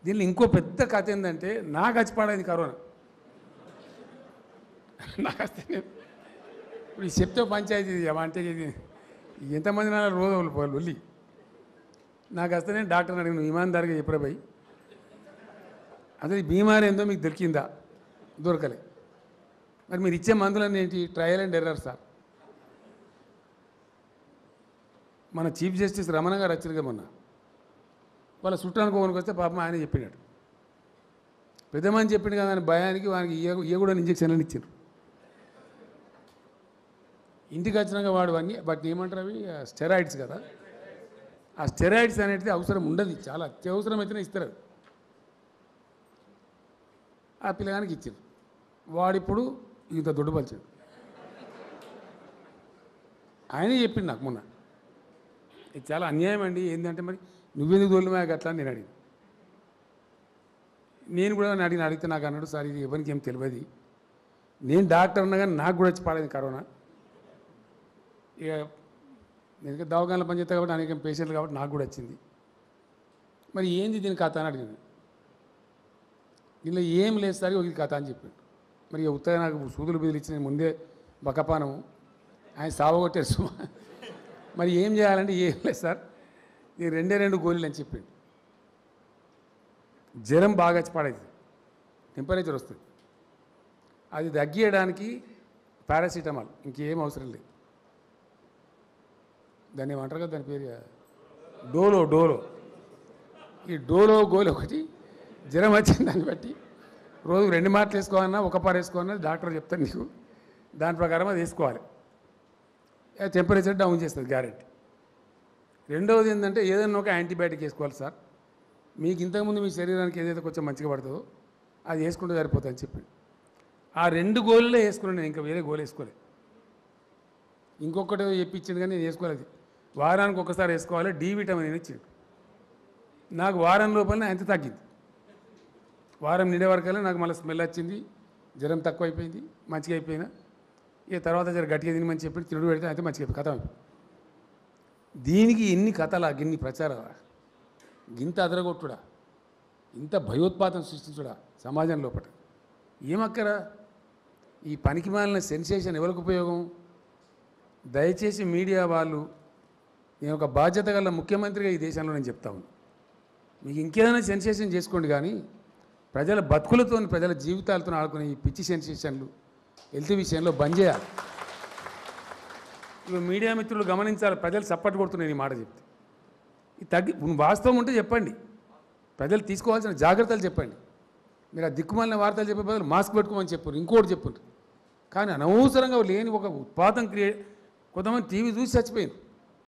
దీనిలో ఇంకో పెద్ద కథ ఏంటంటే నాకు వచ్చిపాడైంది కరోనా నాకు వస్తే నేను- ఇప్పుడు ఈ చెప్తే పంచాయతీ ఇది అంటే ఇది ఎంతమంది నా రోజు వాళ్ళు వెళ్ళి నాకు వస్తే నేను డాక్టర్ని అడిగిన ఇమాన్దారిగా చెప్పరా పోయి అసలు ఈ బీమారి ఏందో మీకు దొరికిందా దొరకలే మరి మీరు ఇచ్చే మందులన్నీ ఏంటి ట్రయల్ అండ్ ఎర్రర్ సార్ మన చీఫ్ జస్టిస్ రమణ గారు వచ్చారుగా మొన్న వాళ్ళ చుట్టానికి ఒకరికి వస్తే పాపం ఆయన చెప్పినాడు పెద్దమని చెప్పిండు కదా అని భయానికి వానికి ఇయ్య కూడా ఇంజక్షన్లను ఇచ్చారు ఇంటికి వచ్చినాక వాడు అన్నీ బట్ ఏమంటారు అవి స్టెరాయిడ్స్ కదా ఆ స్టెరాయిడ్స్ అనేది అవసరం ఉండదు చాలా అత్యవసరం అయితేనే ఇస్తారు అవి. ఆ పిల్లగానికి ఇచ్చారు వాడిప్పుడు ఇంత దొడ్డుపలిచాడు ఆయనే చెప్పిండు నాకు మొన్న ఇది చాలా అన్యాయం అండి ఏంటంటే మరి నువ్వెందుకు తోలిమా అట్లా అని నేను అడిగి నేను కూడా నేను అడిగిన అడిగితే నాకు అన్నాడు సార్ ఇది ఎవరికి ఏం తెలియదు నేను డాక్టర్ ఉన్నా కానీ నాకు కూడా వచ్చి పాడైంది కరోనా ఇక నేను ఇంకా దవాఖానలో పనిచేస్తా కాబట్టి అనేక పేషెంట్లు కాబట్టి నాకు కూడా వచ్చింది మరి ఏంది దీని కథ అని అడిగాను దీనిలో ఏం లేదు సార్ ఇది కథ అని చెప్పాడు మరి ఇక ఉత్తగా నాకు సూదులు బీదులు ఇచ్చిన ముందే బకపానము ఆయన సావగొట్టారు సుమా మరి ఏం చేయాలంటే ఏం లేదు సార్ ఇది రెండే రెండు గోళీలు అని చెప్పిండు జ్వరం బాగా వచ్చి పడేది టెంపరేచర్ వస్తుంది అది తగ్గియడానికి పారాసిటమాల్ ఇంకేం అవసరం లేదు దాన్ని ఏమంటారు కదా దాని పేరు డోలో డోలో ఈ డోలో గోలు ఒకటి జ్వరం వచ్చిన దాన్ని బట్టి రోజు రెండు మాటలు వేసుకోవాలన్నా ఒక పార వేసుకోవాలన్నా డాక్టర్ చెప్తాను నీకు దాని ప్రకారం అది వేసుకోవాలి టెంపరేచర్ డౌన్ చేస్తుంది గ్యారెంటీ రెండవది ఏంటంటే ఏదైనా ఒక యాంటీబయాటిక్ వేసుకోవాలి సార్ మీకు ఇంతకుముందు మీ శరీరానికి ఏదైతే కొంచెం మంచిగా పడుతుందో అది వేసుకుంటే సరిపోతుంది అని చెప్పి ఆ రెండు గోళ్ళే వేసుకున్నాను నేను ఇంకా వేరే గోలు వేసుకోలేదు ఇంకొకటి ఏదో చెప్పించింది కానీ నేను వేసుకోలేదు వారానికి ఒకసారి వేసుకోవాలి డి విటమిన్ అని ఇచ్చిండు నాకు వారం లోపలనే అంత తగ్గింది వారం నిండే వరకల్లా నాకు మళ్ళీ స్మెల్ వచ్చింది జ్వరం తక్కువ అయిపోయింది మంచిగా అయిపోయినా ఇక తర్వాత జర గట్టిగా తినమని చెప్పి తిరుడు పెడితే అయితే మంచిగా అయిపోయింది కథ అయిపోయింది. దీనికి ఎన్ని కథలా గిన్ని ప్రచారాలా గింత అదరగొట్టుడా ఇంత భయోత్పాతం సృష్టించుడా సమాజం లోపల ఏమక్కరా ఈ పనికి మాలిన సెన్సేషన్ ఎవరికి ఉపయోగం దయచేసి మీడియా వాళ్ళు నేను ఒక బాధ్యత గల ముఖ్యమంత్రిగా ఈ దేశంలో నేను చెప్తా ఉన్నాను మీకు ఇంకేదైనా సెన్సేషన్ చేసుకోండి కానీ ప్రజల బతుకులతో ప్రజల జీవితాలతో ఆడుకునే ఈ పిచ్చి సెన్సేషన్లు హెల్త్ విషయంలో బంద్ చేయాలి ఇవి మీడియా మిత్రులు గమనించాలి ప్రజలు సప్పట్టు కొడుతున్నాయి ఈ మాట చెప్తే ఇది తగ్గి వాస్తవం ఉంటే చెప్పండి ప్రజలు తీసుకోవాల్సిన జాగ్రత్తలు చెప్పండి మీరు ఆ దిక్కుమాలిన వార్తలు చెప్పే బదులు మాస్క్ పెట్టుకోమని చెప్పారు ఇంకోటి చెప్పారు కానీ అనవసరంగా లేని ఒక ఉత్పాదం క్రియేట్ కొంతమంది టీవీ చూసి చచ్చిపోయింది